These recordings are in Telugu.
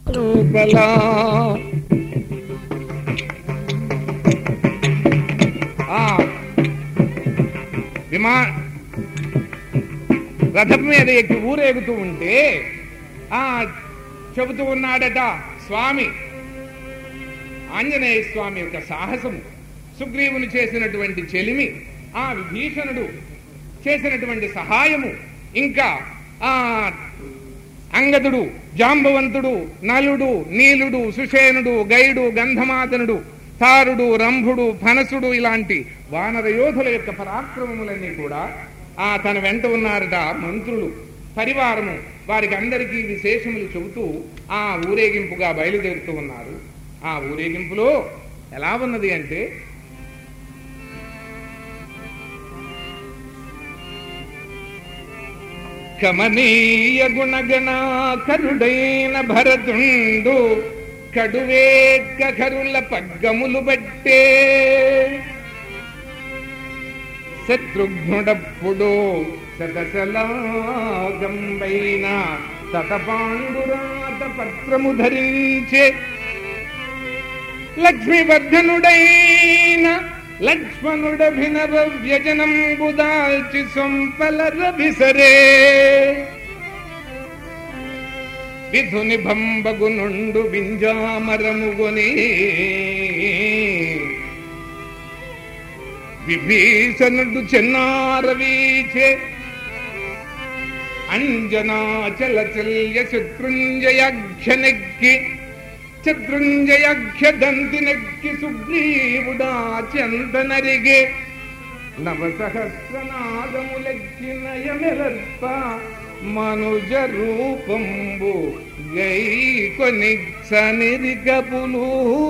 రూపలా ఆ విమా రథం మీద ఎక్కి ఊరేగుతూ ఉంటే ఆ చెబుతూ ఉన్నాడట స్వామి ఆంజనేయ స్వామి యొక్క సాహసము సుగ్రీవుని చేసినటువంటి చెలిమి ఆ విభీషణుడు చేసినటువంటి సహాయము ఇంకా ఆ అంగదుడు జాంబవంతుడు నలుడు నీలుడు సుషేనుడు గైడు గంధమాతనుడు తారుడు రంభుడు ఫనసుడు ఇలాంటి వానర యోధుల యొక్క పరాక్రమములన్నీ కూడా ఆ తన వెంట ఉన్నారట మంత్రులు పరివారము వారికి అందరికీ విశేషములు చెబుతూ ఆ ఊరేగింపుగా బయలుదేరుతూ ఉన్నారు ఆ ఊరేగింపులో ఎలా ఉన్నది అంటే కమనీయ గుణగణాకరుడైన భరతుండు కడువేక్క కరుల పగ్గములు బట్టే శత్రుఘ్నుడప్పుడు శతశలాగంబైన శతపాండురాత పత్రము ధరించే లక్ష్మీవర్ధనుడైన లక్ష్మణుడభినవ వ్యజనంబు దాల్చి సొంపలరభిసరే విధుని భంబగునుండు వింజామరముగొని విభీషణుడు చెన్నారవీచే అంజనాచల చల్య శత్రుంజయాఖ్యనెక్కి శత్రుంజయాఖ్యదంతినెక్కి సుగ్రీవుడా చందనరిగే నవసహస్రనాదములెక్కి నయమెలర్ప మనుజ రూపంబు గై కొనిచ్చనిరికపులు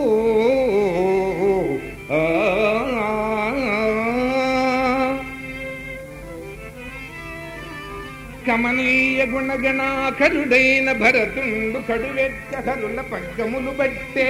ఆ కమనీయ గుణగణాకరుడైన భరతుండు కడువెక్క కరుల పగ్గములు బట్టే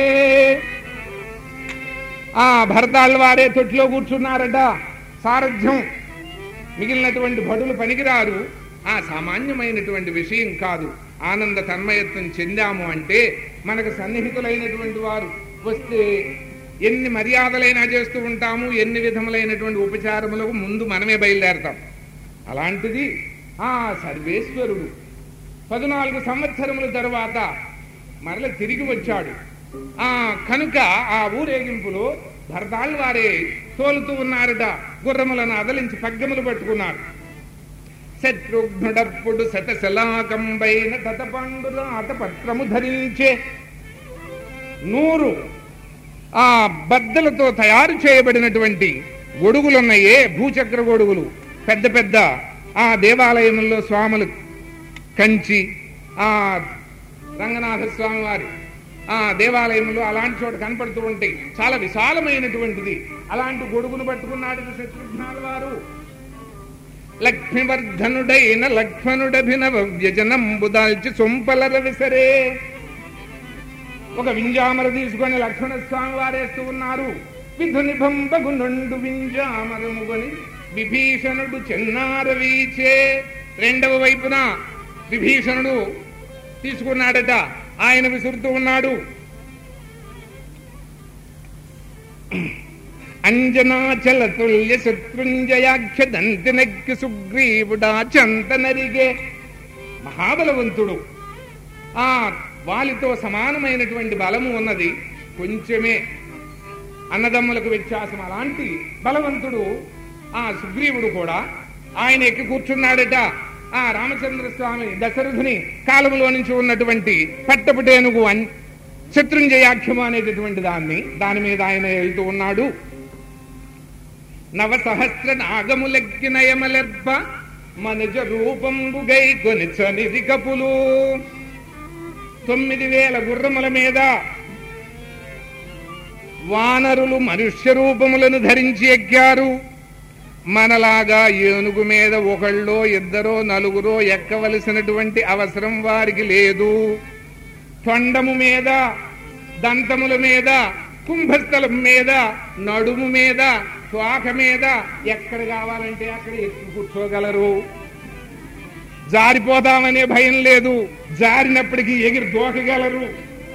ఆ భరతాళ్ళ వారే తొట్టిలో కూర్చున్నారట సారథ్యం మిగిలినటువంటి భటులు పనికిరారు ఆ సామాన్యమైనటువంటి విషయం కాదు ఆనంద తన్మయత్వం చెందాము అంటే మనకు సన్నిహితులైనటువంటి వారు వస్తే ఎన్ని మర్యాదలైనా చేస్తూ ఉంటాము ఎన్ని విధములైనటువంటి ఉపచారములకు ముందు మనమే బయలుదేరతాం అలాంటిది ఆ సర్వేశ్వరుడు పద్నాలుగు సంవత్సరముల తరువాత మరల తిరిగి వచ్చాడు ఆ కనుక ఆ ఊరేగింపులో భరతాళ్ళు వారే తోలుతూ ఉన్నారట గుర్రములను అదలించి పగ్గములు పట్టుకున్నారు శత్రుఘ్నుడప్పుడు శతశలాకంబైన తతపండురాత పత్రము ధరించే నూరు ఆ బద్దలతో తయారు చేయబడినటువంటి గొడుగులున్నాయే భూచక్ర గొడుగులు పెద్ద పెద్ద ఆ దేవాలయంలో స్వాములు కంచి ఆ రంగనాథ స్వామి వారి ఆ దేవాలయంలో అలాంటి చోట కనపడుతూ ఉంటాయి చాలా విశాలమైనటువంటిది అలాంటి గొడుగును పట్టుకున్నాడు శత్రుఘ్నాల వారు లక్ష్మివర్ధనుడైన లక్ష్మణుడభినవ వ్యజనంబు దాల్చి సొంపలర విసరే ఒక వింజామర తీసుకొని లక్ష్మణ స్వామి వారేస్తూ ఉన్నారు విధుని భంబగు నుండు వింజామరముగొని విభీషణుడు చెన్నార వీచే రెండవ వైపున విభీషణుడు తీసుకున్నాడట ఆయన విసురుతూ ఉన్నాడు అంజనాచల తుల్య శత్రుంజయాఖ్య దంతినక్కి సుగ్రీవుడా చంతనరిగే మహాబలవంతుడు ఆ వాలితో సమానమైనటువంటి బలము ఉన్నది కొంచెమే అన్నదమ్ములకు వ్యత్యాసం అలాంటి బలవంతుడు ఆ సుగ్రీవుడు కూడా ఆయన ఎక్కి కూర్చున్నాడట ఆ రామచంద్ర స్వామి దశరథుని కాలంలో నుంచి ఉన్నటువంటి పట్టపుటేనుగు అన్ శత్రుంజయాఖ్యము అనేటటువంటి దాన్ని దాని మీద ఆయన వెళ్తూ ఉన్నాడు నవ సహస్ర నాగములెక్కినయమలెర్ప మనజ రూపంబు గై కొనిచనిది కపులు తొమ్మిది వేల గుర్రముల మీద వానరులు మనుష్య రూపములను ధరించి ఎక్కారు మనలాగా ఏనుగు మీద ఒకళ్ళో ఇద్దరో నలుగురో ఎక్కవలసినటువంటి అవసరం వారికి లేదు తొండము మీద దంతముల మీద కుంభస్థలం మీద నడుము మీద శ్వాక మీద ఎక్కడ కావాలంటే అక్కడ ఎక్కి కూర్చోగలరు జారిపోతామనే భయం లేదు జారినప్పటికీ ఎగిరి దూకగలరు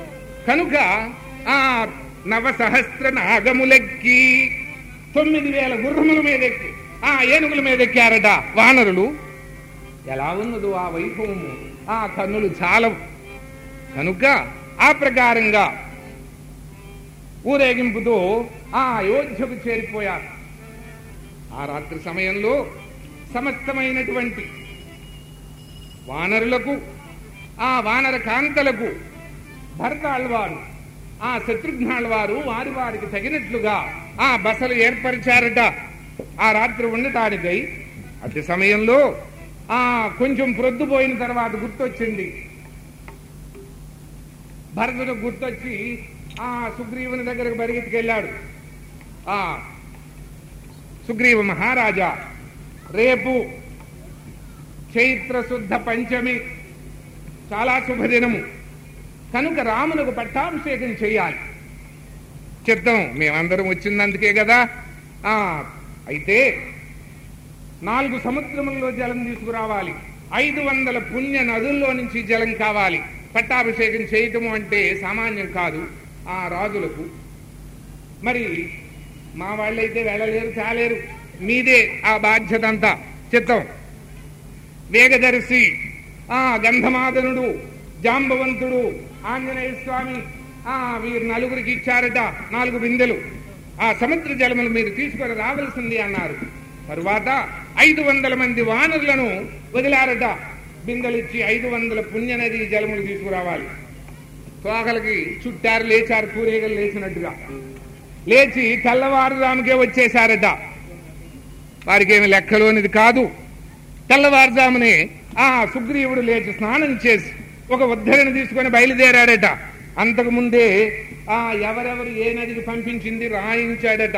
కనుక ఆ నవసహస్ర నాగములెక్కి తొమ్మిది వేల గుర్రముల మీదెక్కి ఆ ఏనుగుల మీద ఎక్కారట వానరులు ఎలా ఉన్నదో ఆ వైభవము ఆ కన్నులు చాలవు కనుక ఆ ప్రకారంగా ఊరేగింపుతో ఆ అయోధ్యకు చేరిపోయారు ఆ రాత్రి సమయంలో సమస్తమైనటువంటి వానరులకు ఆ వానర కాంతలకు భరతాళ్వారు ఆ శత్రుఘ్నాళ్వారు వారి వారికి తగినట్లుగా ఆ బసలు ఏర్పరిచారట ఆ రాత్రి ఉండటానికై అతి సమయంలో ఆ కొంచెం ప్రొద్దుపోయిన తర్వాత గుర్తొచ్చింది భరతుడు గుర్తొచ్చి ఆ సుగ్రీవుని దగ్గరకు పరిగెత్తుకెళ్ళాడు ఆ సుగ్రీవ మహారాజా రేపు చైత్ర శుద్ధ పంచమి చాలా శుభదినము కనుక రామునకు పట్టాభిషేకం చేయాలి చెప్తాం మేమందరం వచ్చిందందుకే కదా ఆ అయితే నాలుగు సముద్రముల్లో జలం తీసుకురావాలి ఐదు వందల పుణ్య నదుల్లో నుంచి జలం కావాలి పట్టాభిషేకం చేయటము అంటే సామాన్యం కాదు ఆ రాజులకు మరి మా వాళ్ళైతే వెళ్ళలేరు చాలేరు మీదే ఆ బాధ్యత అంతా చిత్తం వేగదర్శి ఆ గంధమాదనుడు జాంబవంతుడు ఆంజనేయ స్వామి ఆ వీరు నలుగురికి ఇచ్చారట నాలుగు బిందెలు ఆ సముద్ర జలములు మీరు తీసుకొని రావలసింది అన్నారు తరువాత ఐదు వందల మంది వానరులను వదిలారట బిందెలిచ్చి ఐదు వందల పుణ్యనది జలములు తీసుకురావాలి తోకలకి చుట్టారు లేచారు పూరేగలు లేచినట్టుగా లేచి తెల్లవారుజాముకే వచ్చేశారట వారికేమి లెక్కలోనిది కాదు తెల్లవారుజామునే ఆ సుగ్రీవుడు లేచి స్నానం చేసి ఒక ఉద్ధరణ తీసుకొని బయలుదేరాడట అంతకు ముందే ఆ ఎవరెవరు ఏ నదికి పంపించింది రాయించాడట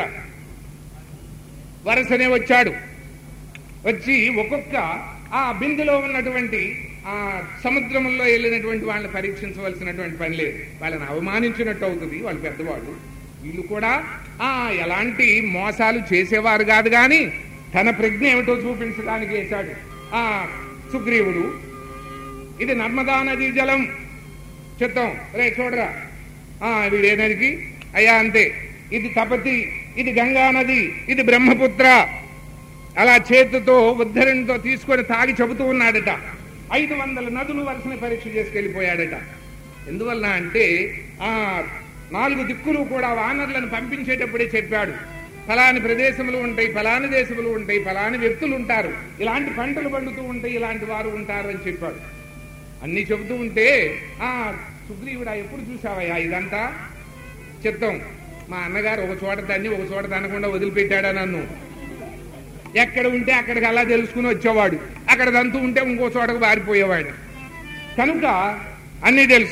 వరుసనే వచ్చాడు వచ్చి ఒక్కొక్క ఆ బిందులో ఉన్నటువంటి ఆ సముద్రంలో వెళ్ళినటువంటి వాళ్ళని పరీక్షించవలసినటువంటి పని లేదు వాళ్ళని అవమానించినట్టు అవుతుంది వాళ్ళు పెద్దవాళ్ళు వీళ్ళు కూడా ఆ ఎలాంటి మోసాలు చేసేవారు కాదు గాని తన ప్రజ్ఞ ఏమిటో చూపించడానికి వేశాడు ఆ సుగ్రీవుడు ఇది నర్మదా నదీ జలం చిత్తం రే చూడరా ఆ వీడే నదికి అయ్యా అంతే ఇది తపతి ఇది గంగా నది ఇది బ్రహ్మపుత్ర అలా చేతితో ఉద్ధరణతో తీసుకొని తాగి చెబుతూ ఉన్నాడట ఐదు వందల నదులు వరుసని పరీక్ష చేసుకెళ్లిపోయాడట ఎందువల్ల అంటే ఆ నాలుగు దిక్కులు కూడా వానరులను పంపించేటప్పుడే చెప్పాడు ఫలాని ప్రదేశములు ఉంటాయి ఫలాని దేశములు ఉంటాయి ఫలాని వ్యక్తులు ఉంటారు ఇలాంటి పంటలు పండుతూ ఉంటాయి ఇలాంటి వారు ఉంటారు అని చెప్పాడు అన్ని చెబుతూ ఉంటే ఆ సుగ్రీవుడా ఎప్పుడు చూసావయ్యా ఇదంతా చిత్తం మా అన్నగారు ఒక చోట దాన్ని ఒక చోట తనకుండా వదిలిపెట్టాడా నన్ను ఎక్కడ ఉంటే అక్కడికి అలా తెలుసుకుని వచ్చేవాడు అక్కడ దంతు ఉంటే ఇంకో చోటకు పారిపోయేవాడు కనుక అన్నీ తెలుసు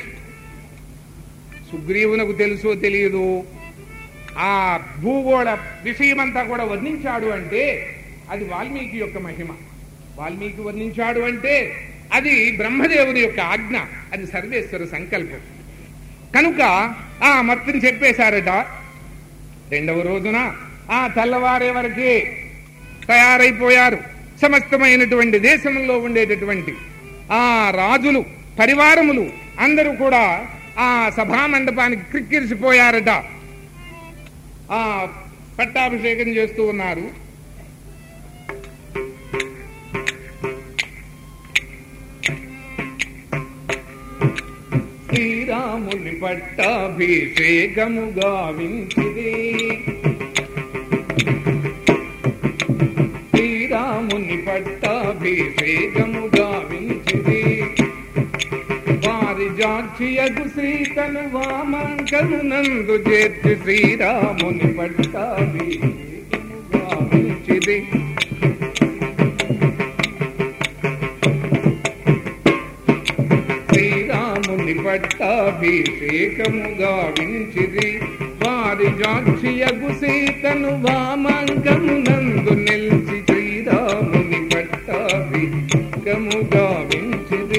సుగ్రీవునకు తెలుసో తెలియదు ఆ భూగోళ విషయమంతా కూడా వర్ణించాడు అంటే అది వాల్మీకి యొక్క మహిమ వాల్మీకి వర్ణించాడు అంటే అది బ్రహ్మదేవుని యొక్క ఆజ్ఞ అది సర్వేశ్వర సంకల్పం కనుక ఆ మొత్తం చెప్పేశారట రెండవ రోజున ఆ తెల్లవారే వరకే తయారైపోయారు సమస్తమైనటువంటి దేశంలో ఉండేటటువంటి ఆ రాజులు పరివారములు అందరూ కూడా ఆ సభా మండపానికి క్రిక్కిరిసిపోయారట ఆ పట్టాభిషేకం చేస్తూ ఉన్నారు శ్రీరాముని పట్టాభిషేకము గావించిది శ్రీరాముని పట్టాభిషేకము గావించిది వారి జాక్షియగు శ్రీతను వామాంకను నందు చేర్చి శ్రీరాముని పట్టాభిషేకము గావించిది శ్రీరాముని పట్టాభిషేకము గావించిది వారి జాక్షియగు సీతను వామాంకము నందు నిలిచి శ్రీరాముని పట్టాభిషేకము గావించిది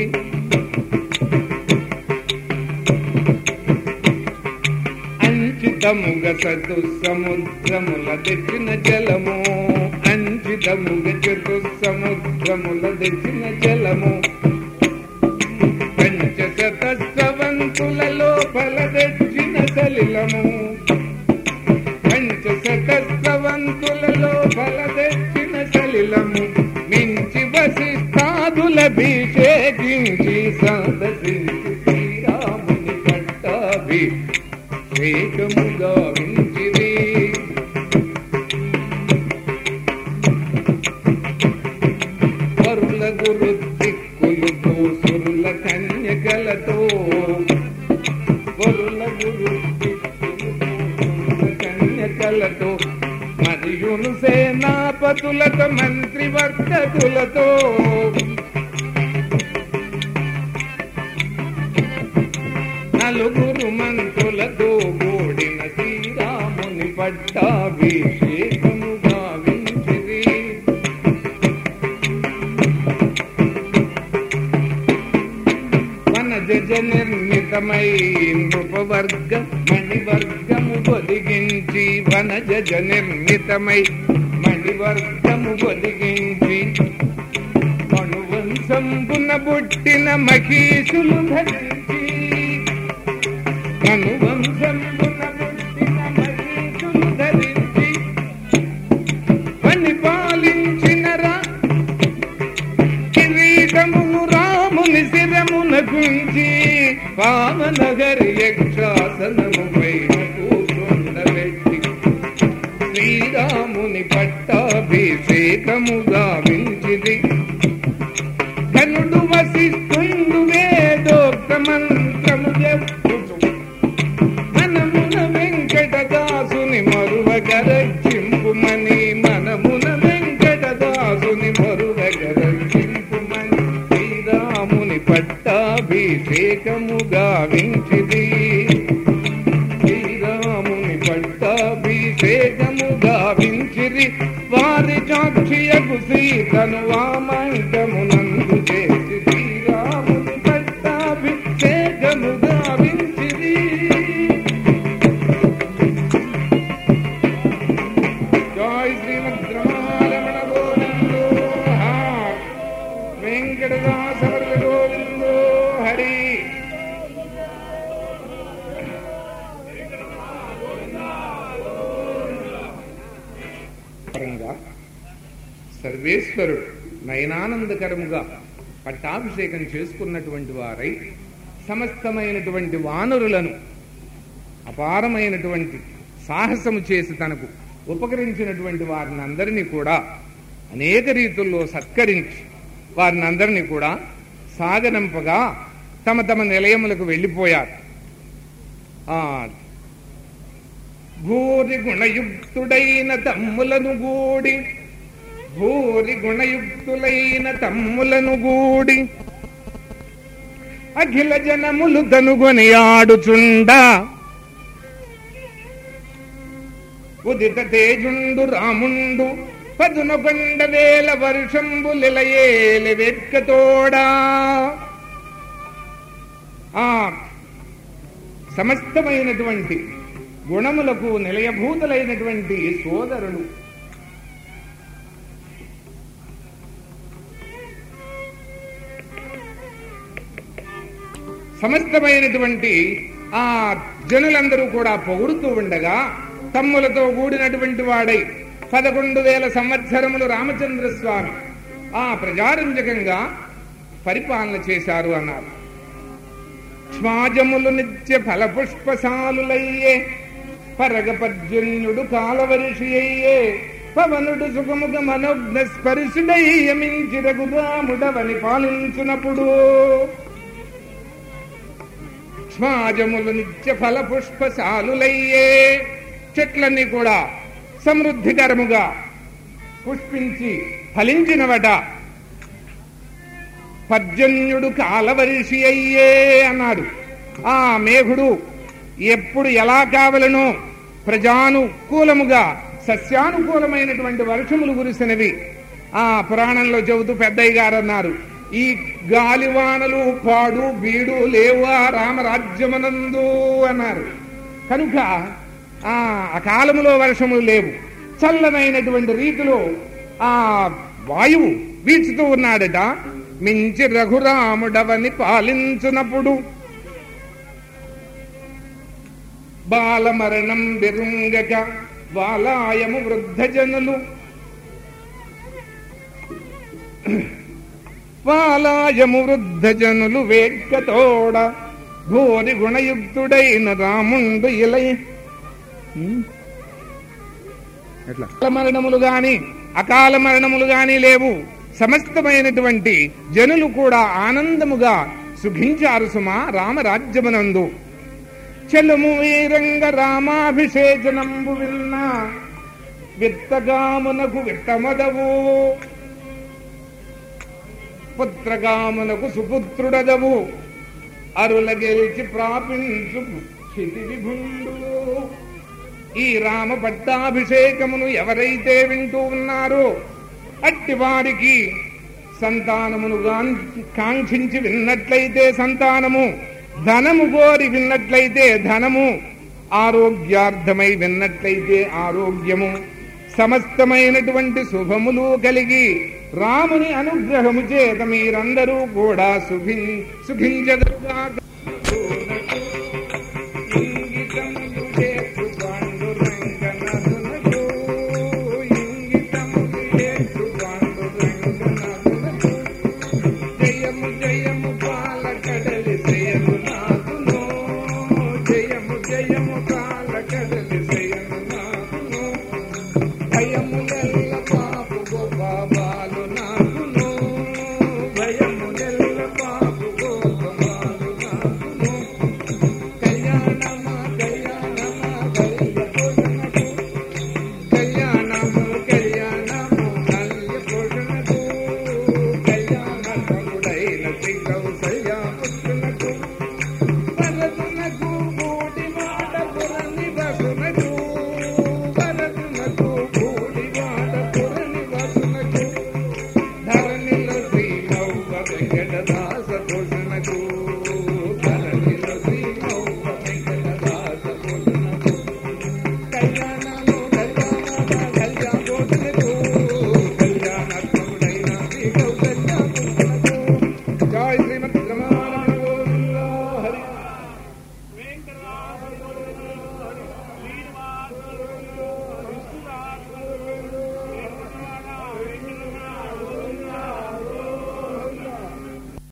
అంచితముగ చతుస్సముద్రముల తెచ్చిన జలము అంచితముగ చతుస్సముద్రముల తెచ్చిన జలము పంచశతస్తవ మంతులలో బలదెచ్చిన సలిలము పంచశతస్రవంతులలో బలదెచ్చిన సలిలము మించి వసిస్తాదులభిషేకించి సందసించి శ్రీరాముని పట్టాభి వేగముగా వించిరి వరుల గురు దిక్కులు భూసురుల కన్యకలతో వరుల గురు దిక్కులు భూసురుల కన్యకలతో మరియును సేనాపతులతో మంత్రివర్గతులతో నలుగురు మంత్రులతో కూడిన శ్రీరాముని పట్టాభిషేకముగా వించిరి వనజ నిర్మితమై నృపవర్గ మణివర్గము పొదిగించి వనజ నిర్మితమై మణివర్గము పొదిగించి మనువంశంబున పుట్టిన మహీషులు ధరించి మనువంశంబున పుట్టిన మహీషులు ధరించి పరిపాలించిన రా కిరీటమును రాముని శిరమున గుంచి పావనగరి యక్షాసనముపై కూర్చుండబెట్టి శ్రీరాముని పట్టాభిషేకముగా వించిది ధనుడు వసిస్తుండు వేదోక్త మంత్రము చెప్పుచు మనమున వెంకటదాసుని మరువగరచింపుమని మనమున వెంకటదాసుని మరువగరచింపుమని శ్రీరాముని పట్టాభిషేకముగా వించిది శ్రీరాముని పట్టాభిషేకముగా వించిరి వారి సాక్షియకు సీతను వామంటమునందు చేసి శ్రీరాముని పట్టాభిషేకముగా వించిరి జై శ్రీమద్ రమారమణ గోవిందో హా. వెంకటదాస వర్గ గోవిందో హరి పరంగా సర్వేశ్వరుడు నయనానందకరముగా పట్టాభిషేకం చేసుకున్నటువంటి వారై సమస్తమైనటువంటి వానరులను అపారమైనటువంటి సాహసము చేసి తనకు ఉపకరించినటువంటి వారిని అందరినీ కూడా అనేక రీతుల్లో సత్కరించి వారిని అందరినీ కూడా సాగనంపగా తమ తమ నిలయములకు వెళ్ళిపోయారు ఆ భూరి గుణయుక్తుడైన తమ్ములను గూడి భూరి గుణయుక్తులైన తమ్ములను గూడి అఖిల జనములు తనుగొని ఆడుచుండా ఉదిత తేజుండు రాముండు పదునొకొండ వేల వర్షంబులిలయేలి వెక్కతోడా ఆ సమస్తమైనటువంటి గుణములకు నిలయభూతులైనటువంటి సోదరులు సమస్తమైనటువంటి ఆ జనులందరూ కూడా పొగుడుతూ ఉండగా తమ్ములతో కూడినటువంటి వాడై పదకొండు వేల సంవత్సరములు రామచంద్ర స్వామి ఆ ప్రజారంజకంగా పరిపాలన చేశారు అన్నారు క్షమాజములు నిత్య ఫలపుష్పశాలులయ్యే పరగపర్జన్యుడు కాలవర్షి అయ్యే పవనుడు సుఖముగ మనోజ్ఞ స్పర్శుడయ్యమించి రఘురాముడవని పాలించునప్పుడు క్షమాజములు నిత్య ఫల పుష్పశాలులయ్యే చెట్లన్నీ కూడా సమృద్ధికరముగా పుష్పించి ఫలించినవట పర్జన్యుడు కాలవర్షి అయ్యే అన్నాడు ఆ మేఘుడు ఎప్పుడు ఎలా కావలనో ప్రజానుకూలముగా సస్యానుకూలమైనటువంటి వర్షములు కురిసినవి ఆ పురాణంలో చెబుతూ పెద్దయ్య గారు అన్నారు ఈ గాలివానలు పాడు బీడు లేవా రామరాజ్యమనందు అన్నారు కనుక ఆ కాలములో వర్షములు లేవు చల్లనైనటువంటి రీతిలో ఆ వాయువు వీచుతూ ఉన్నాడట మించి రఘురాముడవని పాలించునప్పుడు బాలమరణం విరుంగక వాలాయము వృద్ధజనులు వాలాయము వృద్ధజనులు వేగ్గతోడ ఘోరి గుణయుక్తుడైన రాముండు ఇలై హ్మ్? ఎట్లా అకాల మరణములు గాని అకాల మరణములు గాని లేవు సమస్తమైనటువంటి జనులు కూడా ఆనందముగా సుఖించారు సుమా రామరాజ్యమునందు చెలుము వీరంగ రామాభిషేచనంబు విన్న విత్తగామునకు విత్తమదవు పుత్రగామునకు సుపుత్రుడదవు అరుల గెలిచి ప్రాపించు క్షితి విభుండు ఈ రామ పట్టాభిషేకమును ఎవరైతే వింటూ ఉన్నారో అట్టి వారికి సంతానమును గాం- కాంక్షించి విన్నట్లయితే సంతానము ధనము కోరి విన్నట్లయితే ధనము ఆరోగ్యార్థమై విన్నట్లయితే ఆరోగ్యము సమస్తమైనటువంటి శుభములు కలిగి రాముని అనుగ్రహము చేత మీరందరూ కూడా సుఖి సుఖించదుగాక ఇంగితములు చేసు పాండురంగనాథునకు, ఇంగితములు చేసు పాండురంగనాథునకు, జయము జయము పాలకడలి శ్రేయము నాథును, జయము జయము పాలకడలి శ్రేయము నాథును, భయములెల్ల పాపు గోపాలు నాథును, భయములెల్ల పాపు గోపాలు నాథును, కళ్యాణమా కళ్యాణమా కళ్యపోషణకు కళ్యాణము కళ్యాణము కళ్యపోషణకు కళ్యాణముడైన శ్రీ కౌసల్యాపుత్రునకు వరదునకు కూడివాడ పురనివసునకు వరదునకు కూడివాడ పురనివసునకు ధరణిలో శ్రీ నౌక వెంకటదాస భూషణకు ధరణిలో శ్రీ నౌక వెంకటదాస భూషణకు కళ్యాణము కళ్యాణ కళ్యాణోదనకు కళ్యాణత్వముడైన శ్రీ కౌసల్యాపుత్రునకు జై శ్రీమద్ రమారమణ గోవింద హరి